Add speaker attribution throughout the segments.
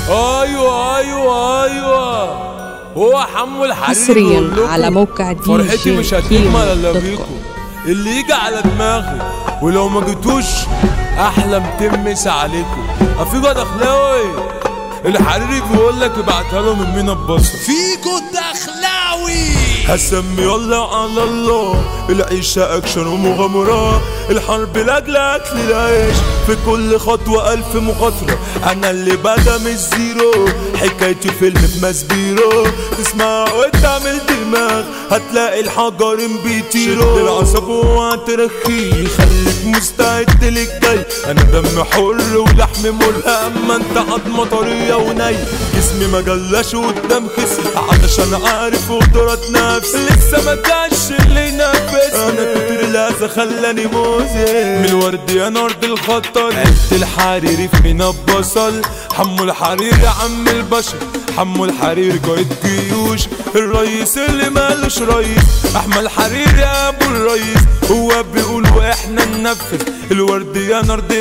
Speaker 1: ايوه ايوه ايوه هو حمو الحريري
Speaker 2: حصرياً
Speaker 1: بيقول لكم
Speaker 2: على موقع دي
Speaker 1: فرحتي
Speaker 2: جي
Speaker 1: مش هتكمل
Speaker 2: كيمو
Speaker 1: الا
Speaker 2: دوت
Speaker 1: بيكم
Speaker 2: كوم.
Speaker 1: اللي يجي على دماغي ولو ما جيتوش احلى متمس عليكم افيجو دخلاوي الحريري بيقول لك ابعتها له من مينا ببصر
Speaker 3: فيجو الدخلاوي
Speaker 1: هسمي يلا على الله العيشة أكشن ومغامرة الحرب لأجل أكل العيش في كل خطوة ألف مخاطرة أنا اللي بدا من الزيرو حكايتي فيلم في مسبيرو تسمع وتعمل دماغ هتلاقي الحجرين بيطيروا شد العصب وهترخي خليك مستعد للجاي أنا دم حر ولحم ملهم أما أنت عظمة طرية وني جسمي ما جلاش قدام خصي علشان عارف قدرات نفسي لسه ما كانش اللي ينافسني انا كتر الاذى خلاني موزي من الورد يا نرد الخطر عدت الحريري في مينا بصل حمو الحريري عم البشر حمو الحريري قائد جيوش الرئيس اللي مالوش رئيس احمد الحريري ابو الرئيس هو بيقول واحنا ننفذ الورد يا نرد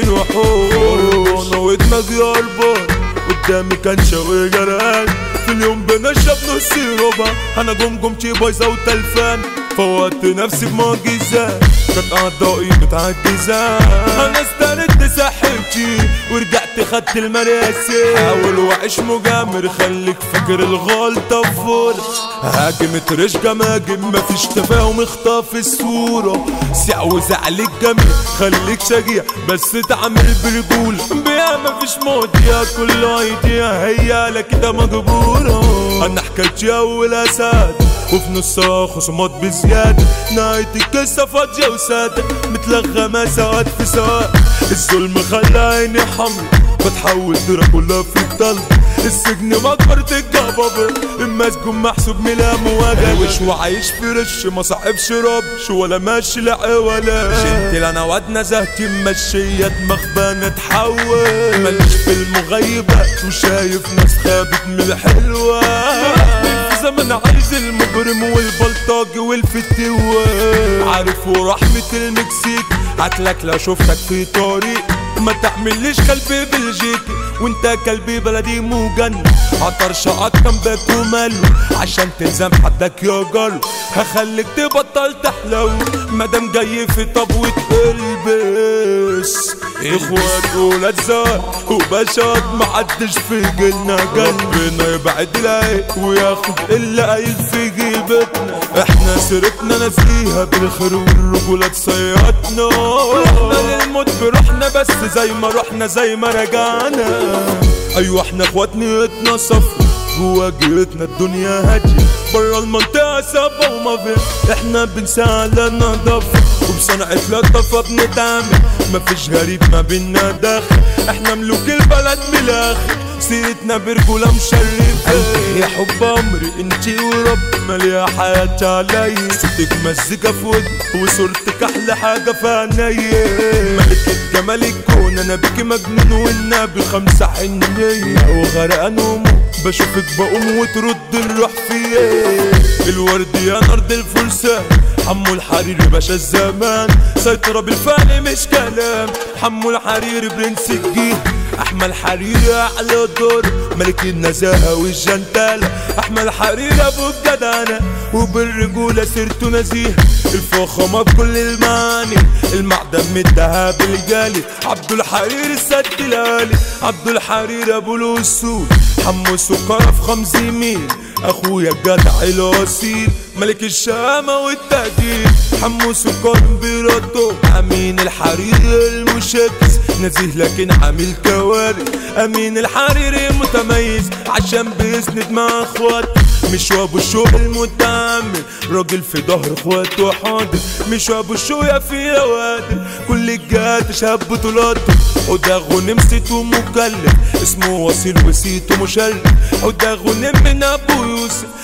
Speaker 1: الوحوش انا ودماغي هربان قدامي كان شوي جران في اليوم بنشرب نص ربع انا جمجمتي بايظه وتلفان فوقت نفسي بمعجزات كانت اعضائي متعجزة انا استردت صحتي ورجعت خدت المراسي حاول واعيش مجامر خليك فاكر الغلطة فور هاجم ترش جماجم مفيش تفاهم اخطاف الصورة سع وزعل الجميع خليك شجيع بس تعمل برجولة بيها مفيش موت يا كل ايديا هي لا كده مجبورة انا حكايتي اول اسد وفي نصها خصومات بزيادة نهاية القصة فاضية وسادة متلغمة ساعات في ساعات الظلم خلى عيني حمر بتحول دراكولا في الضلمة السجن مقبرة الجبابرة المسجون محسوب ملا مواجهة وش وعايش في رش ما صاحبش ربش ولا ماشي لا ولا شلت انا واد نزهتي ممشية دماغ بنا تحول ماليش في المغيبات وشايف ناس خابت من الحلوة في زمن عايز المجرم والبلطاجي والفتوة عارف ورحمة المكسيك هاتلك لو شفتك في طريق ما تعمليش قلبي بلجيكي وانت كلبي بلدي مجن عطر شقط جنبك وماله عشان تلزم حدك يا جر هخليك تبطل تحلو مادام جاي في طبوة البس اخوات ولاد زار وبشر محدش في جيلنا جن ربنا يبعد العين وياخد اللي قايل في جيبتنا احنا سيرتنا ناسيها بالخير والرجولة صيادنا احنا للموت بروحنا بس زي ما رحنا زي ما رجعنا ايوه احنا اخوات نيتنا صفر جوا جيتنا الدنيا هادية برا المنطقة سابة وما في احنا بنسعى للنظافة وبصنعة لطافة بنتعامل مفيش غريب ما بينا داخل احنا ملوك البلد من الاخر سيرتنا برجولة مشرفة يا حب عمري انتي ورب مالية حياتي علي صوتك مزيكا في ودني وصورتك احلى حاجة في عينيا ملكة جمال الكون انا بيكي مجنون والنبي خمسة حنية وغرقان وموت بشوفك بقوم وترد الروح فيا الورد يا نرد الفرسان حمو الحريري باشا الزمان سيطرة بالفعل مش كلام حمو الحريري برنس الجيل احمد حريري اعلى دور ملك النزاهة والجنتالة احمد حريري ابو الجدعنة وبالرجولة سيرته نزيه الفخامة بكل المعاني المعدن من الذهب الجالي عبد الحريري السد الالي عبد الحريري ابو الاصول حمو سكر في خمس ميل اخويا الجدع الاصيل ملك الشامة والتقدير حمو سكر بيراتو امين الحريري المشكس نزيه لكن عامل كوارث امين الحريري متميز عشان بيسند مع اخواته مش ابو الشو المتعامل راجل في ظهر اخواته حاضر مش ابو الشو يا في اوادر كل الجهات شاب بطولاته وده غنم صيته مكلف اسمه وصيل وسيته مشرف وده غنم من ابو يوسف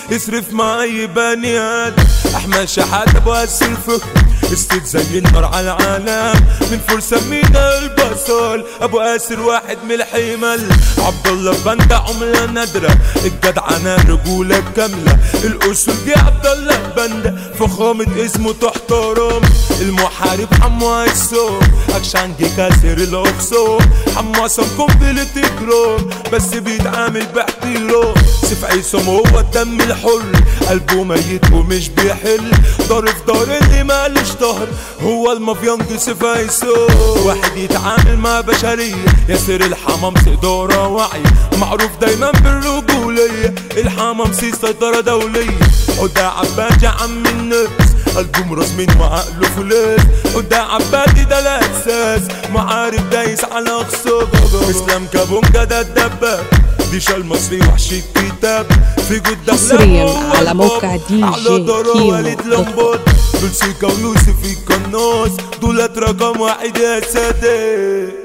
Speaker 1: يصرف مع اي بني ادم احمد شحات ابو السلفه استيت زي النار على العالم من فرصة مينا البصل ابو اسر واحد من الحمل عبد الله بندا عملة نادرة الجدعنة رجولة كاملة الاصول دي عبد الله بندا فخامة اسمه تحترم المحارب حمو عيسو اكشانجي كاسر الاقصى حمو عصام قنبلة اجرام بس بيتعامل باحترام سيف عيسام هو الدم الحر قلبه ميت ومش بيحل دار في دار اللي مالوش ظهر هو المافيانج سيف عيسام واحد يتعامل مع بشرية ياسر الحمامسي إدارة واعية معروف دايما بالرجولية الحمامسي سيطرة دولية حدا عباد يا عم الناس قلبه رسمين وعقله فلاس حدا عبادي ده الأساس معارف دايس على خصوصه اسلام كابونجا ده الدباب ديش المصري وحش الكتاب في جود
Speaker 2: حصرياً على موقع دي
Speaker 1: على
Speaker 2: جي
Speaker 1: ضرا
Speaker 2: كيمو
Speaker 1: وليد
Speaker 2: دوت كوم.
Speaker 1: لمبود دول سيكا ويوسف القناص دولت رقم واحد يا سادات